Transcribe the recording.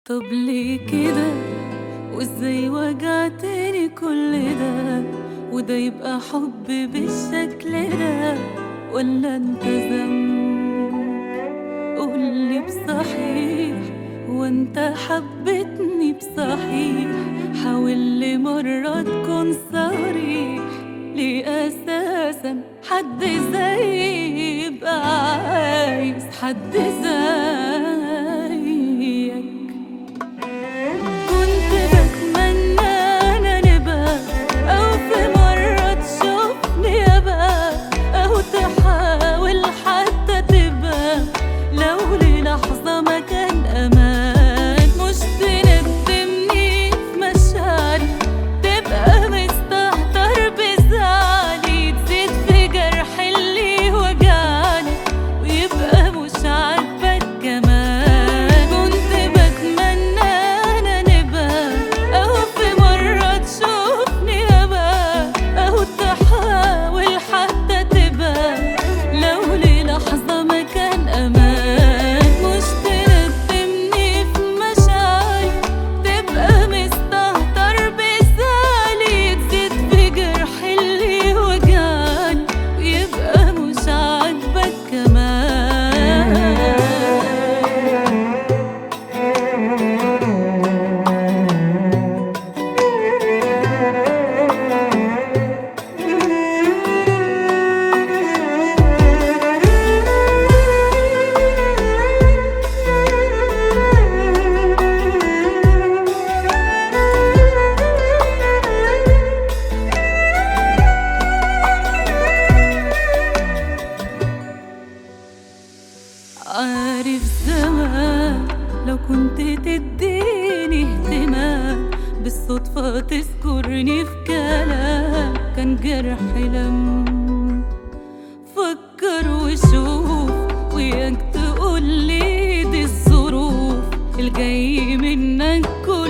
طب ليه كده وازاي وجعتني كل ده وده يبقى حب بالشكل ده ولا انت ذنب قولي بصحيح وانت حبيتني بصحيح حاول مرة تكون صريح ليه اساسا حد زيي يبقى عايز حد زيك كنت بتمنى انا نبقى او في مرة تشوفني ابقى او تحاول حتى تبقى لو للحظة ما كان امان مش تندمني في مشاعري تبقى مستهتر بزعلي تزيد في جرح اللي وجعني ويبقى مش عاجبك كمان كنت بتمنى انا نبقى او في مرة تشوفني ابقى او تحاول حتى تبقى لو للحظة ما كان امان مش تندمني في مشاعري تبقى مستهتر بزعلي تزيد في جرح اللي وجعني ويبقى مش عاجبك كمان عارف زمان لو كنت تديني اهتمام بالصدفة تذكرني في كلام كان جرحي لم فكر وشوف وياك تقولي دي الظروف الجاي منك كل